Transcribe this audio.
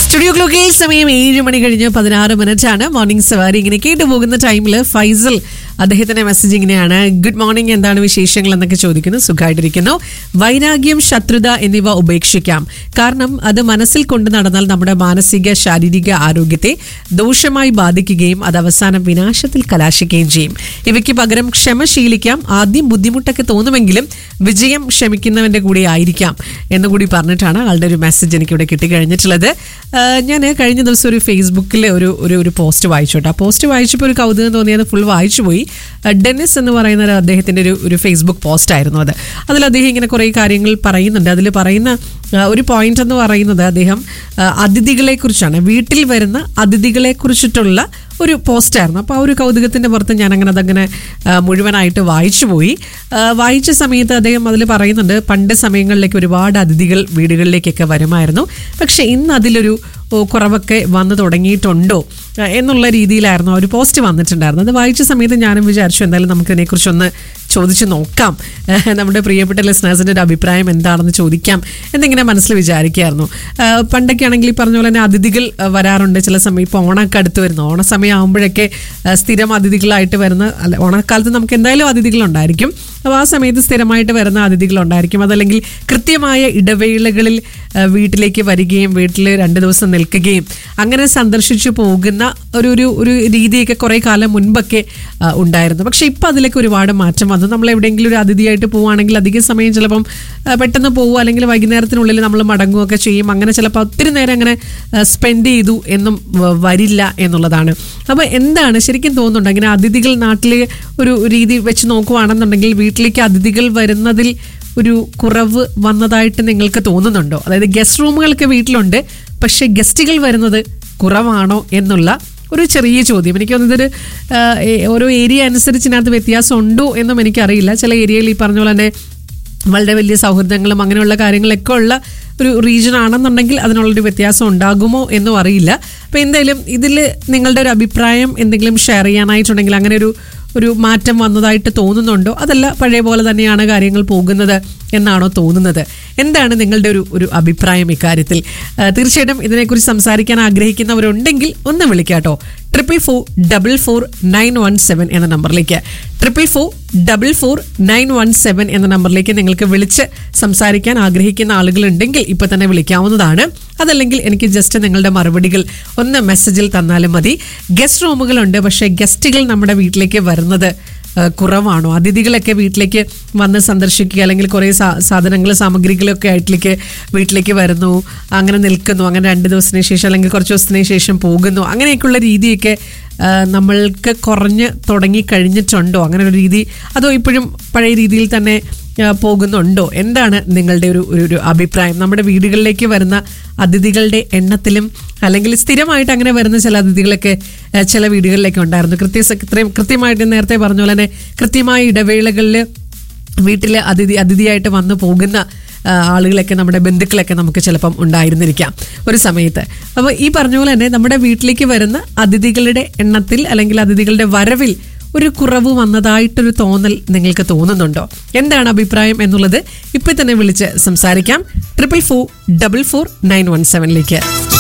studio ക്ലോക്കിൽ സമയം ഏഴ് മണി കഴിഞ്ഞ് പതിനാറ് മിനിറ്റ് ആണ് മോർണിംഗ് സവാരി ഇങ്ങനെ കേട്ടു പോകുന്ന ടൈമിൽ ഫൈസൽ അദ്ദേഹത്തിന്റെ മെസ്സേജ് ഇങ്ങനെയാണ് ഗുഡ് മോർണിംഗ് എന്താണ് വിശേഷങ്ങൾ എന്നൊക്കെ ചോദിക്കുന്നു സുഖമായിട്ടിരിക്കുന്നു വൈരാഗ്യം ശത്രുത എന്നിവ ഉപേക്ഷിക്കാം കാരണം അത് മനസ്സിൽ കൊണ്ട് നടന്നാൽ നമ്മുടെ മാനസിക ശാരീരിക ആരോഗ്യത്തെ ദോഷമായി ബാധിക്കുകയും അത് അവസാനം വിനാശത്തിൽ കലാശിക്കുകയും ചെയ്യും ഇവയ്ക്ക് പകരം ക്ഷമ ശീലിക്കാം ആദ്യം ബുദ്ധിമുട്ടൊക്കെ തോന്നുമെങ്കിലും വിജയം ക്ഷമിക്കുന്നവന്റെ കൂടെ ആയിരിക്കാം എന്നുകൂടി പറഞ്ഞിട്ടാണ് ആളുടെ ഒരു മെസ്സേജ് എനിക്കിവിടെ കിട്ടിക്കഴിഞ്ഞിട്ടുള്ളത് ഞാൻ കഴിഞ്ഞ ദിവസം ഒരു ഫേസ്ബുക്കിൽ ഒരു ഒരു ഒരു പോസ്റ്റ് വായിച്ചു കേട്ടോ ആ പോസ്റ്റ് വായിച്ചപ്പോൾ ഒരു കൗതുകം തോന്നിയത് ഫുൾ വായിച്ചു പോയി ആ, ഡെന്നിസ് എന്ന് പറയുന്ന ഒരു അദ്ദേഹത്തിൻ്റെ ഒരു ഒരു ഫേസ്ബുക്ക് പോസ്റ്റ് ആയിരുന്നു അത് അതിൽ അദ്ദേഹം ഇങ്ങനെ കുറേ കാര്യങ്ങൾ പറയുന്നുണ്ട് അതിൽ പറയുന്ന ആ, ഒരു പോയിന്റ് എന്ന് പറയുന്നത് അദ്ദേഹം ആ, അതിഥികളെക്കുറിച്ചാണ് വീട്ടിൽ വരുന്ന അതിഥികളെക്കുറിച്ചിട്ടുള്ള ഒരു പോസ്റ്റായിരുന്നു അപ്പോൾ ആ ഒരു കൗതുകത്തിൻ്റെ പുറത്ത് ഞാൻ അങ്ങനെ അതങ്ങനെ ആ, മുഴുവനായിട്ട് വായിച്ചു പോയി ആ, വായിച്ച സമയത്ത് അദ്ദേഹം അതിൽ പറയുന്നുണ്ട് പണ്ട് സമയങ്ങളിലേക്ക് ഒരുപാട് അതിഥികൾ വീടുകളിലേക്കൊക്കെ വരുമായിരുന്നു പക്ഷെ ഇന്ന് അതിലൊരു ഓ, കുറവൊക്കെ വന്നു തുടങ്ങിയിട്ടുണ്ടോ ആ, എന്നുള്ള രീതിയിലായിരുന്നു ആ ഒരു പോസ്റ്റ് വന്നിട്ടുണ്ടായിരുന്നത് അത് വായിച്ച സമയത്ത് ഞാനും വിചാരിച്ചു എന്തായാലും നമുക്ക് ഇതിനെക്കുറിച്ചൊന്ന് ചോദിച്ചു നോക്കാം ഏഹ്, നമ്മുടെ പ്രിയപ്പെട്ട ലിസ്നേഴ്സിൻ്റെ ഒരു അഭിപ്രായം എന്താണെന്ന് ചോദിക്കാം എന്നിങ്ങനെ മനസ്സിൽ വിചാരിക്കുകയായിരുന്നു ആ, പണ്ടൊക്കെ ആണെങ്കിൽ ഈ പറഞ്ഞ പോലെ തന്നെ അതിഥികൾ ആ, വരാറുണ്ട് ചില സമയം ഇപ്പോൾ ഓണമൊക്കെ അടുത്ത് വരുന്നു ഓണസമയം ആകുമ്പോഴൊക്കെ ആ, സ്ഥിരം അതിഥികളായിട്ട് വരുന്ന അല്ല ഓണക്കാലത്ത് നമുക്ക് എന്തായാലും അതിഥികളുണ്ടായിരിക്കും അപ്പോൾ ആ സമയത്ത് സ്ഥിരമായിട്ട് വരുന്ന അതിഥികളുണ്ടായിരിക്കും അതല്ലെങ്കിൽ കൃത്യമായ ഇടവേളകളിൽ ആ, വീട്ടിലേക്ക് വരികയും വീട്ടിൽ രണ്ട് ദിവസം നിൽക്കുകയും അങ്ങനെ സന്ദർശിച്ചു പോകുന്ന ഒരു ഒരു ഒരു രീതിയൊക്കെ കുറേ കാലം മുൻപൊക്കെ ആ, ഉണ്ടായിരുന്നു പക്ഷെ ഇപ്പം അതിലേക്ക് ഒരുപാട് മാറ്റം വന്നു നമ്മൾ എവിടെയെങ്കിലും ഒരു അതിഥിയായിട്ട് പോവുകയാണെങ്കിൽ അധിക സമയം ചിലപ്പം ആ, പെട്ടെന്ന് പോവുക അല്ലെങ്കിൽ വൈകുന്നേരത്തിനുള്ളിൽ നമ്മൾ മടങ്ങുകയൊക്കെ ചെയ്യും അങ്ങനെ ചിലപ്പോൾ ഒത്തിരി നേരം അങ്ങനെ സ്പെൻഡ് ചെയ്തു എന്നും വ- വരില്ല എന്നുള്ളതാണ് അപ്പോൾ എന്താണ് ശരിക്കും തോന്നുന്നുണ്ട് അങ്ങനെ അതിഥികൾ നാട്ടിൽ ഒരു രീതി വെച്ച് നോക്കുവാണെന്നുണ്ടെങ്കിൽ വീട്ടിലേക്ക് അതിഥികൾ വരുന്നതിൽ ഒരു കുറവ് വന്നതായിട്ട് നിങ്ങൾക്ക് തോന്നുന്നുണ്ടോ അതായത് ഗസ്റ്റ് റൂമുകളൊക്കെ വീട്ടിലുണ്ട് പക്ഷേ ഗസ്റ്റുകൾ വരുന്നത് കുറവാണോ എന്നുള്ള ഒരു ചെറിയ ചോദ്യം എനിക്ക് തോന്നുന്നത് ഇതൊരു ആ, ഏ- ഓരോ ഏരിയ അനുസരിച്ച് ഇതിനകത്ത് വ്യത്യാസം ഉണ്ടോ എന്നും എനിക്കറിയില്ല ചില ഏരിയയിൽ ഈ പറഞ്ഞ പോലെ തന്നെ വളരെ വലിയ സൗഹൃദങ്ങളും അങ്ങനെയുള്ള കാര്യങ്ങളൊക്കെ ഉള്ള ഒരു റീജിയൻ ആണെന്നുണ്ടെങ്കിൽ അതിനുള്ളൊരു വ്യത്യാസം ഉണ്ടാകുമോ എന്നും അറിയില്ല അപ്പോൾ എന്തായാലും ഇതിൽ നിങ്ങളുടെ ഒരു അഭിപ്രായം എന്തെങ്കിലും ഷെയർ ചെയ്യാനായിട്ടുണ്ടെങ്കിൽ അങ്ങനെ ഒരു ഒരു മാറ്റം വന്നതായിട്ട് തോന്നുന്നുണ്ടോ അതല്ല പഴയ പോലെ തന്നെയാണ് കാര്യങ്ങൾ പോകുന്നത് എന്നാണോ തോന്നുന്നത് എന്താണ് നിങ്ങളുടെ ഒരു ഒരു അഭിപ്രായം ഇക്കാര്യത്തിൽ ആ, തീർച്ചയായിട്ടും ഇതിനെക്കുറിച്ച് സംസാരിക്കാൻ ആഗ്രഹിക്കുന്നവരുണ്ടെങ്കിൽ ഒന്ന് വിളിക്കാട്ടോ triple four double four nine one seven എന്ന നമ്പറിലേക്ക് triple four double four nine one seven എന്ന നമ്പറിലേക്ക് നിങ്ങൾക്ക് വിളിച്ച് സംസാരിക്കാൻ ആഗ്രഹിക്കുന്ന ആളുകളുണ്ടെങ്കിൽ ഇപ്പൊ തന്നെ വിളിക്കാവുന്നതാണ് അതല്ലെങ്കിൽ എനിക്ക് ജസ്റ്റ് നിങ്ങളുടെ മറുപടികൾ ഒന്ന് മെസ്സേജിൽ തന്നാലും മതി ഗസ്റ്റ് റൂമുകളുണ്ട് പക്ഷേ ഗസ്റ്റുകൾ നമ്മുടെ വീട്ടിലേക്ക് വരുന്നത് ആ, കുറവാണോ അതിഥികളൊക്കെ വീട്ടിലേക്ക് വന്ന് സന്ദർശിക്കുക അല്ലെങ്കിൽ കുറേ സാ- സാധനങ്ങൾ സാമഗ്രികളൊക്കെ ആയിട്ടിലേക്ക് വീട്ടിലേക്ക് വരുന്നു അങ്ങനെ നിൽക്കുന്നു അങ്ങനെ രണ്ട് ദിവസത്തിന് ശേഷം അല്ലെങ്കിൽ കുറച്ച് ദിവസത്തിന് ശേഷം പോകുന്നു അങ്ങനെയൊക്കെയുള്ള രീതിയൊക്കെ ആ, നമ്മൾക്ക് കുറഞ്ഞ് തുടങ്ങി കഴിഞ്ഞിട്ടുണ്ടോ അങ്ങനെ ഒരു രീതി അതോ ഇപ്പോഴും പഴയ രീതിയിൽ തന്നെ ആ, പോകുന്നുണ്ടോ എന്താണ് നിങ്ങളുടെ ഒരു ഒരു- ഒരു അഭിപ്രായം നമ്മുടെ വീടുകളിലേക്ക് വരുന്ന അതിഥികളുടെ എണ്ണത്തിലും അല്ലെങ്കിൽ സ്ഥിരമായിട്ട് അങ്ങനെ വരുന്ന ചില അതിഥികളൊക്കെ ആ, ചില വീടുകളിലൊക്കെ ഉണ്ടായിരുന്നു കൃത്യ ഇത്രയും കൃത്യമായിട്ട് നേരത്തെ പറഞ്ഞ പോലെ തന്നെ കൃത്യമായ ഇടവേളകളിൽ വീട്ടിൽ അതിഥി അതിഥിയായിട്ട് വന്നു പോകുന്ന ആ, ആളുകളൊക്കെ നമ്മുടെ ബന്ധുക്കളൊക്കെ നമുക്ക് ചിലപ്പം ഉണ്ടായിരുന്നിരിക്കാം ഒരു സമയത്ത് അപ്പോൾ ഈ പറഞ്ഞ പോലെ തന്നെ നമ്മുടെ വീട്ടിലേക്ക് വരുന്ന അതിഥികളുടെ എണ്ണത്തിൽ അല്ലെങ്കിൽ അതിഥികളുടെ വരവിൽ ഒരു കുറവ് വന്നതായിട്ടൊരു തോന്നൽ നിങ്ങൾക്ക് തോന്നുന്നുണ്ടോ എന്താണ് അഭിപ്രായം എന്നുള്ളത് ഇപ്പം തന്നെ വിളിച്ച് സംസാരിക്കാം triple four double four nine one സെവനിലേക്ക്